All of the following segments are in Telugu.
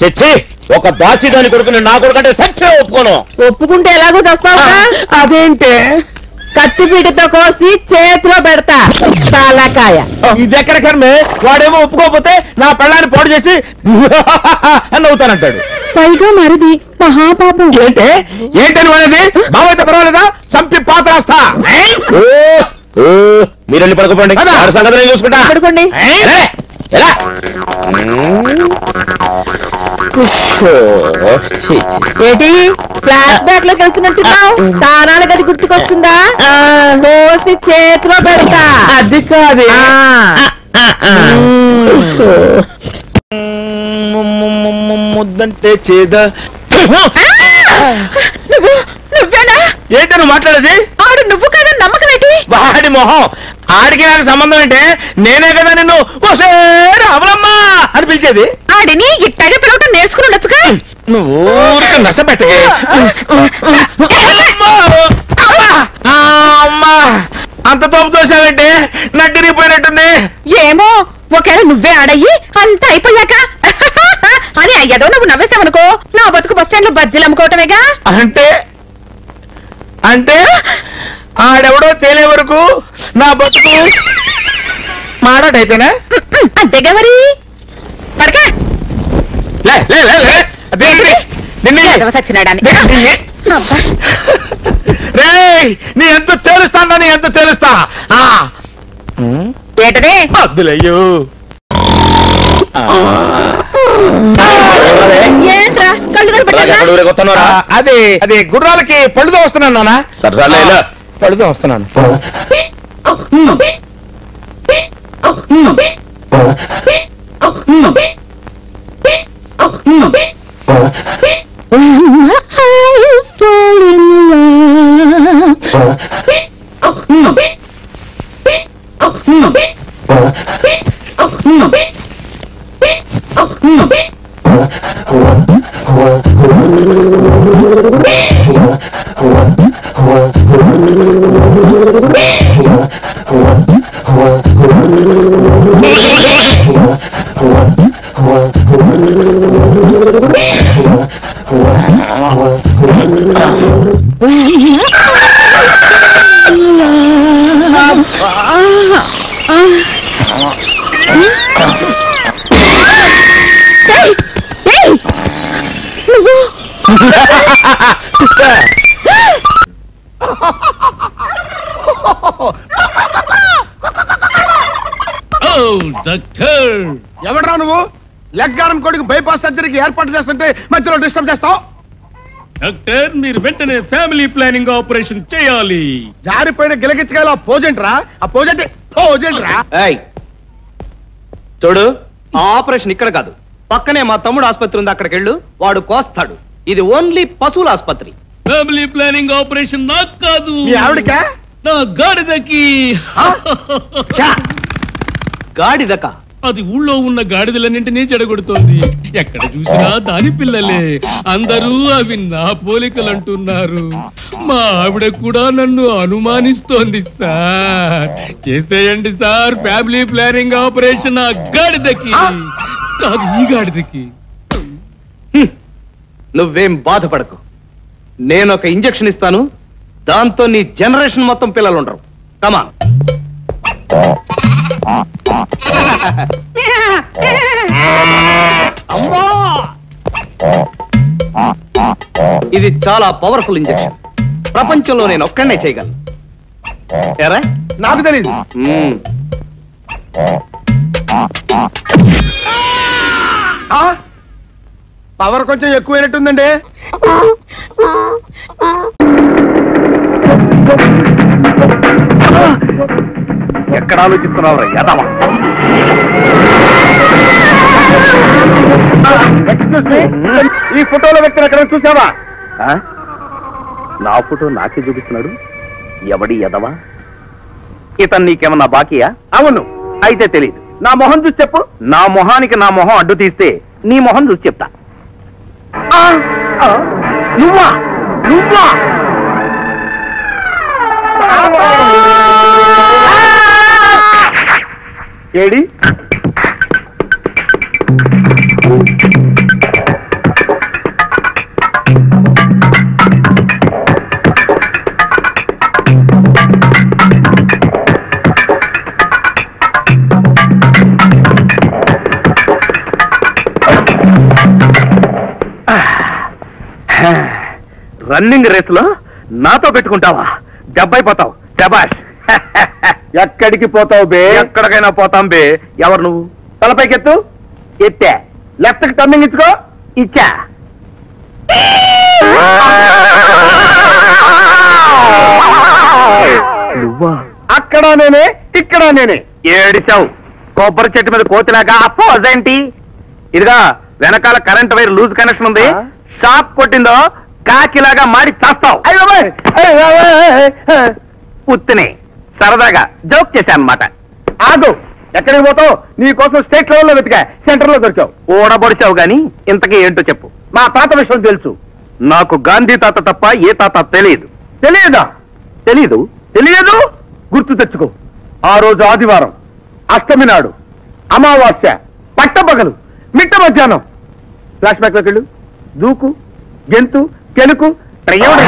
చచ్చి ఒక దాసిదాని కొడుకుని నా కొడుకంటే సచ్చే ఒప్పుకోను ఒప్పుకుంటే ఎలాగో తెస్తావు అదేంటే కత్తిపీటతో కోసి చేతిలో పెడతా తాలకాయ ఇది ఎక్కడ కర్మే వాడేమో ఒప్పుకోకపోతే నా పెళ్ళాన్ని పాడు చేసి అని అవుతానంటాడు పైగా మరిది మహాపాపం ఏంటే ఏంటని వాడేది బావైతే పర్వాలేదా చంపి పాత్రాస్తా ఓ, ఓ, మీరు వెళ్ళి పడుకోండి పద. వాడి సంగతి నేను చూసుకుంటా పడుకోండి. ఎలా? ఎలా? ఓ, ఛీ, ఛీ. ఏంటి ఫ్లాష్ బ్యాక్ లోకి వెళ్తున్నట్టున్నావు తానాల గది గుర్తుకొస్తుందా కోసి చేతిలో పెడతా అది కాదు ఆ. ముద్దంటే చేద నువ్వు నువ్వేనా ఏంటి నువ్వు మాట్లాడేది ఆడు నువ్వు కదా నమ్మకం ఏంటి వాడి మొహం ఆడికి నాకు సంబంధం అంటే నేనే కదా నిన్ను ఓసే రాములమ్మా అని పిలిచేది ఆడిని ఇట్టగా పిలవటం నేర్చుకుని ఉండొచ్చుగా నువ్వు ఊరికే నష్టపెట్టగే అమ్మా అంత తోపు తోసావంటే నడ్డిరిగిపోయినట్టుంది ఏమో ఒకవేళ నువ్వే ఆడయ్యి అంత అయిపోయాక అని అయ్యదో నువ్వు నవ్వేసావనుకో నా బతుకు బస్ స్టాండ్ లో బజ్జీలు అమ్ముకోవటమేగా అంటే అంటే ఆడెవడో తేలే వరకు నా బతుకు మాడటైతేనా అంతేగా మరి పడకా లే లే లే లే అదేంటి? నిన్నే సచ్చినాడని అబ్బా. రేయ్ నీ ఎంత తేలుస్తాను నీ ఎంత తేలుస్తా ఆ ఏటదే అద్దులయ్యో ఏంట్రా కళ్ళు అలాగే కనపడ్డా ఎక్కడ ఊరికి వస్తున్నారా? అదే అదే గుర్రాలకి పళ్ళుతో వస్తున్నాను నాన్న సరే సర్లే ఇలా. పళ్ళుతో వస్తున్నాను డాక్టర్ ఎవడరా నువ్వు లెగ్గారం కొడుకు బైపాస్ సర్జరీకి ఏర్పాటు చేస్తుంటే మధ్యలో డిస్టర్బ్ చేస్తావు డాక్టర్ మీరు వెంటనే ఫ్యామిలీ ప్లానింగ్ ఆపరేషన్ చేయాలి జారిపోయిన గిలగిచ్చగా పోజెంట్రా ఆ పోజెంట్ పోజెంట్రా ఏయ్ చూడు ఆ ఆపరేషన్ ఇక్కడ కాదు పక్కనే మా తమ్ముడు ఆసుపత్రి ఉంది అక్కడికి వెళ్ళు వాడు కోస్తాడు ఇది ఓన్లీ పశువుల ఆసుపత్రి ఫ్యామిలీ ప్లానింగ్ ఆపరేషన్ నాకు కాదు మీ ఆవిడకా నా గాడిదకి గాడిదక అది ఊళ్ళో ఉన్న గాడిదలన్నింటినీ చెడగొడుతోంది ఎక్కడ చూసినా దాని పిల్లలే అందరూ అవి నా పోలికలు అంటున్నారు మా ఆవిడ కూడా నన్ను అనుమానిస్తోంది సార్ చేసేయండి సార్ ఫ్యామిలీ ప్లానింగ్ ఆపరేషన్ ఆ గాడిదకి కాదు ఈ గాడిదకి నువ్వేం బాధపడకు నేను ఒక ఇంజెక్షన్ ఇస్తాను దాంతో నీ జనరేషన్ మొత్తం పిల్లలు ఉండరు కమా ఇది చాలా పవర్ఫుల్ ఇంజెక్షన్ ప్రపంచంలో నేను ఒక్కడనే చేయగలను ఎరా నాకు తెలియదు మ్మ్. పవర్ కొంచెం ఎక్కువైనట్టుందండి ఎక్కడ ఆలోచిస్తున్నావు యదవా ఈ ఫోటోలో వ్యక్తిని ఎక్కడ చూసావా ఆ? నా ఫోటో నాకే చూపిస్తున్నాడు ఎవడి ఎదవా ఇతను నీకేమన్నా బాకీయా అవును అయితే తెలియదు నా మొహం చూసి చెప్పు నా మొహానికి నా మొహం అడ్డు తీస్తే నీ మొహం చూసి చెప్తా ఆ! ఆ! నువ్వా నువ్వా ఏడి రన్నింగ్ రేసులో నాతో పెట్టుకుంటావా దెబ్బైపోతావు శబాష్ ఎక్కడికి పోతావు బే ఎక్కడికైనా పోతాం బే ఎవరు నువ్వు తలపైకెత్తు ఎత్తే లెఫ్ట్ కి టర్నింగ్ ఇచ్చుకో ఇచ్చా నువ్వా అక్కడ నేనే ఇక్కడ నేనే ఏడిసావు కొబ్బరి చెట్టు మీద కోతిలాగా అపోజ్ ఏంటి ఇదిగా వెనకాల కరెంట్ వైర్ లూజ్ కనెక్షన్ ఉంది ఆ? షాక్ కొట్టిందో కాకిలాగా మాడి చేస్తావు అయ్యో బాయ్. అయ్యో బాయ్. పుత్తిని సరదాగా జోక్ చేశాను అనమాట ఆగు ఎక్కడికి పోతావు నీ కోసం స్టేట్ లెవెల్లో వెతికా సెంటర్ లో దొరికావు ఊడబొడిచావు గాని ఇంతకీ ఏంటో చెప్పు మా తాత విషయం తెలుసు నాకు గాంధీ తాత తప్ప ఏ తాత తెలియదు తెలియదా తెలీదు తెలియదు గుర్తు తెచ్చుకో ఆ రోజు ఆదివారం అష్టమి నాడు అమావాస్య పట్టపగలు మిట్ట మధ్యాహ్నం ఫ్లాష్ బ్యాక్ లోకి వెళ్ళు దూకు గెంతు కెలుకు ప్రయోజనం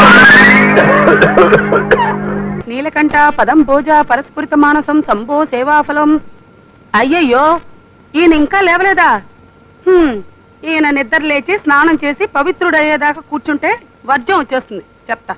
నీలకంఠ పదం భోజ పరస్ఫురిత మానసం సంభో సేవాఫలం అయ్యయ్యో ఈయన ఇంకా లేవలేదా హ్మ్, ఈయన నిద్ర లేచి స్నానం చేసి పవిత్రుడయ్యేదాకా కూర్చుంటే వర్జం వచ్చేస్తుంది చెప్తా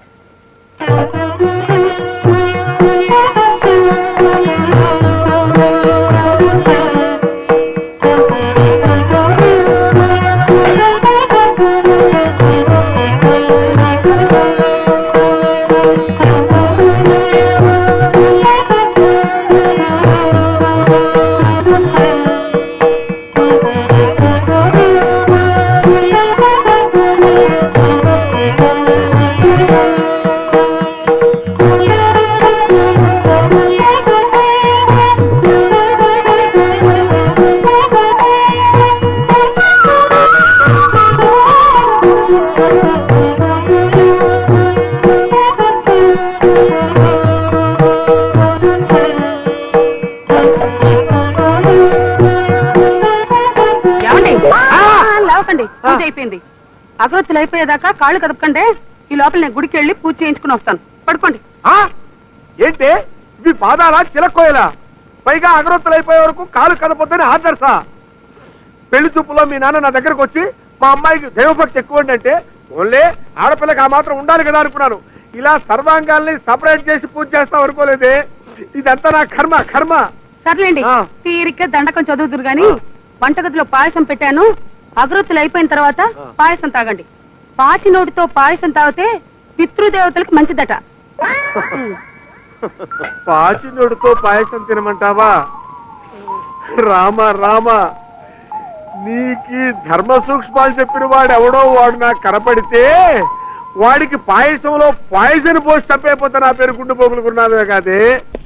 ఏమండి ఆ, లేవకండి పూజ అయిపోయింది అగరొత్తులు అయిపోయేదాకా కాళ్ళు కదపకండి ఈ లోపల నేను గుడికి వెళ్ళి పూజ చేయించుకుని వస్తాను పడుకోండి ఆ? ఏంటి ఇవి పాదాలా చిలక్కోయలా పైగా అగరొత్తులు అయిపోయే వరకు కాలు కనపొద్దని ఆదర్శ పెళ్లి చూపులో మీ నాన్న నా దగ్గరకు వచ్చి మా అమ్మాయికి దైవభక్తి ఎక్కువ అంటే ఓన్లీ ఆడపిల్లకి ఆ మాత్రం ఉండాలి కదా అనుకున్నాను ఇలా సర్వాంగాల్ని సపరేట్ చేసి పూజ చేస్తాం అనుకోలేదే ఇదంతా నా కర్మ కర్మ సర్లేండి ఆ. తీరిగ్గా దండకం చదువుతురు గాని వంటగదిలో పాయసం పెట్టాను అగరొత్తులు అయిపోయిన తర్వాత పాయసం తాగండి పాచి నోటితో పాయసం తాగితే పితృదేవతలకు మంచిదట ఉమ్. పాచినోడుతో పాయసం తినమంటావా రామ రామ నీకి ధర్మ సూక్ష్మాలు చెప్పిన వాడు ఎవడో వాడు నాకు కనపడితే వాడికి పాయసంలో పాయసం పోసి తప్పైపోతే నా పేరు గుండు పోగులుకున్నావే కాదే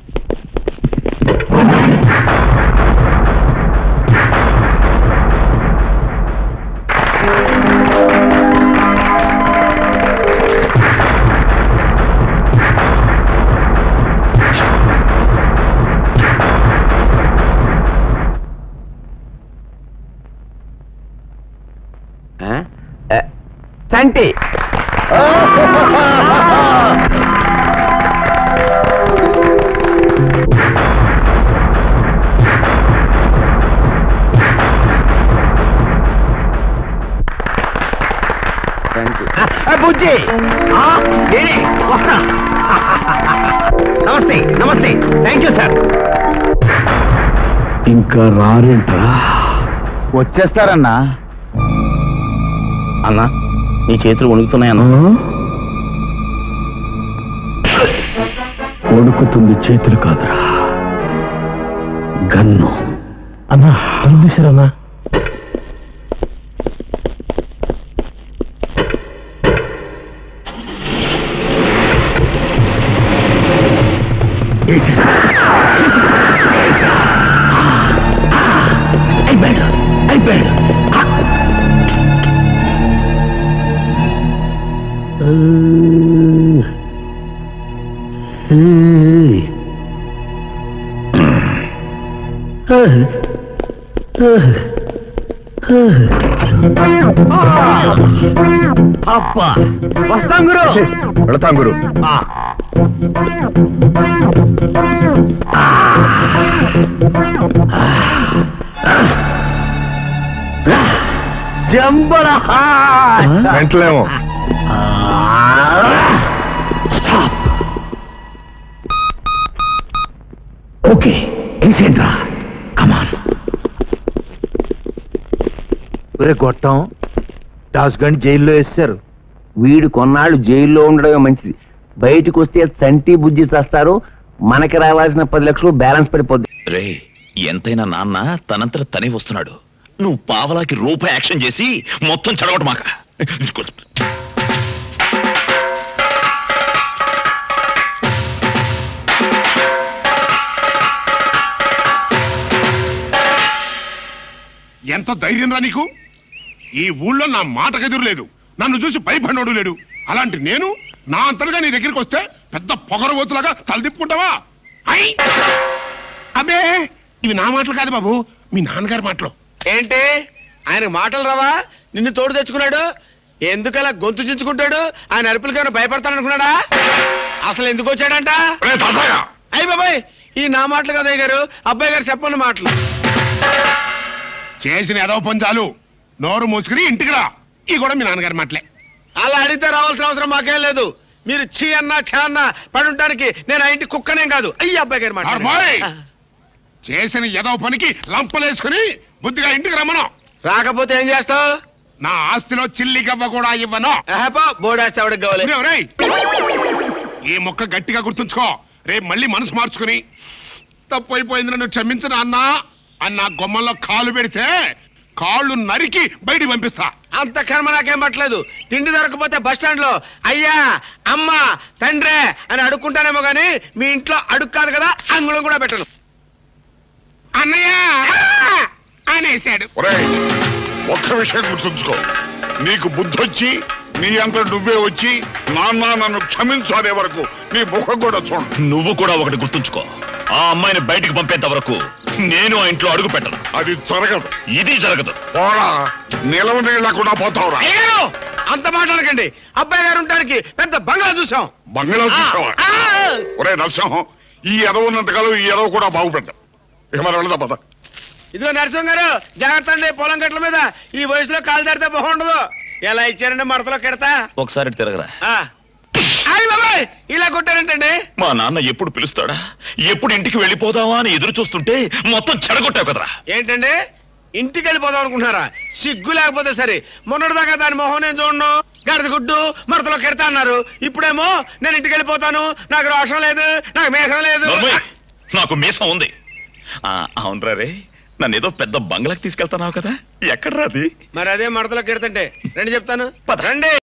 చంటి బుజ్జి నేనే వస్తా నమస్తే నమస్తే థ్యాంక్ యూ సార్ ఇంకా రారేంట్రా వచ్చేస్తారన్నా అన్నా నీ చేతులు వణుకుతున్నాయన్నా వణుకుతుంది చేతులు కాదురా గన్ను అన్నా తలుపు తీసారన్నా అయిపోయాడు అయిపోయాడు అబ్బా వస్తాం గురు వెళతాం గురు జంబరా వెంటలేమో ఓకే తీసేయండిరా కమాన్ ఒరే గొట్టం దాస్ గండి జైల్లో వేస్తారు వీడు కొన్నాళ్ళు జైల్లో ఉండడమే మంచిది బయటకు వస్తే చంటి బుజ్జి చేస్తారు మనకి రావాల్సిన పది లక్షలు బ్యాలెన్స్ పడిపోద్ది రే ఎంతైనా నాన్న తనంతట తనే వస్తున్నాడు నువ్వు పావలాకి రూపాయి యాక్షన్ చేసి మొత్తం చెడగొట్టు మాక ఎంత ధైర్యం రా నీకు ఈ ఊళ్ళో నా మాట గదురు నన్ను చూసి భయపడినోడు లేడు అలాంటి నేను నా అంతలుగా నీ దగ్గరికి వస్తే పెద్ద పొగరబోతులాగా తలదిప్పుకుంటావా ఐ అబ్బే ఇవి నా మాటలు కాదు బాబు మీ నాన్నగారి మాటలు ఏంటి ఆయన మాటలు రావా నిన్ను తోడు తెచ్చుకున్నాడు ఎందుకలా గొంతు చించుకుంటాడు ఆయన అరుపులకి ఏమైనా భయపడతాననుకున్నాడా అసలు ఎందుకు వచ్చాడంట రే తాతయ్య అయ్యి బాబాయ్ ఈ నా మాటలు కదా గారు అబ్బాయి గారు చెప్పండి మాటలు చేసిన ఏదో పంచాలు నోరు మూసుకుని ఇంటికి రా ఈ కూడా మీ నాన్నగారి మాటలే అలా అడిగితే రావాల్సిన అవసరం మాకేం లేదు మీరు చీ అన్నా ఛా అన్నా పడి ఉండడానికి నేను ఆ ఇంటి కుక్కనేం కాదు అయ్యి అబ్బాయి గారు నార్మల్. మాట చేసిన ఏదో పనికి లంపలేసుకుని బుద్ధిగా ఇంటికి రమ్మను రాకపోతే ఏం చేస్తావు నా ఆస్తిలో చిల్లి గవ్వ కూడా ఇవ్వను బోడేస్తే ఎవడికి కావాలి ఒరేయ్, ఒరేయ్. ఈ మొక్క గట్టిగా గుర్తుంచుకో రేపు మళ్ళీ మనసు మార్చుకుని తప్పు అయిపోయింది నన్ను క్షమించిన అన్నా అన్న గొమ్మల్లో కాలు పెడితే కాళ్ళు నరికి బయటికి పంపిస్తా అంత కర్మ నాకేం పట్టలేదు తిండి దొరకపోతే బస్ స్టాండ్ లో అయ్యా అమ్మ తండ్రే అని అడుక్కుంటానేమో గానీ మీ ఇంట్లో అడుగు కాదు కదా అంగుళం కూడా పెట్టను అన్నయ్య అనేసాడు ఒరేయ్ ఒక్క విషయం గుర్తుంచుకో నీకు బుద్ధొచ్చి నీ అంత నువ్వే వచ్చి నాన్న నన్ను క్షమించు అనే వరకు నీ ముఖం కూడా చూడు నువ్వు కూడా ఒకటి గుర్తుంచుకో ఆ అమ్మాయిని బయటికి పంపేంత వరకు నేను ఆ ఇంట్లో అడుగు పెట్టను అది జరగదు ఇది జరగదు పోరా నిలవ నీళ్ళకుండా పోతావురా అయ్యారు అంత మాట్లాడకండి అబ్బాయి గారు ఉండడానికి పెద్ద బంగ్లా చూసాం బంగ్లా చూసావా ఆ, ఆ. ఒరే నరసింహం ఈ ఎదవ ఉన్నంతకాలం ఈ ఎదవ కూడా బాగుపెట్టాం ఇక మనం వెళదాం పద ఇదిగో నరసింహ గారు జాగ్రత్త అండి పొలం గట్ల మీద ఈ వయసులో కాలు దాడితే బాగుండదు ఎలా ఇచ్చారండి మడతలో కెడతా ఒకసారి ఇటు తిరగరా ఆ. అయ్ బాబాయ్ ఇలా కొట్టారంటండి మా నాన్న ఎప్పుడు పిలుస్తాడా ఎప్పుడు ఇంటికి వెళ్ళిపోదావా అని ఎదురు చూస్తుంటే మొత్తం చెడగొట్టావు కదరా ఏంటండి ఇంటికి వెళ్ళిపోదాం అనుకుంటున్నారా సిగ్గు లేకపోతే సరే మొన్నటిదాకా దాని మొహం నేను చూడను గడద గుడ్డు మడతలో కెడతా అన్నారు ఇప్పుడేమో నేను ఇంటికి వెళ్ళిపోతాను నాకు రోషం లేదు నాకు మేషం లేదు నోర్మయ్, నాకు మీసం ఉంది ఆ, అవునరా రే నన్ను ఏదో పెద్ద బంగ్లాకి తీసుకెళ్తున్నావు కదా ఎక్కడరా అది మరి అదే మడతలో కెడుతుంటే రండి చెప్తాను రండి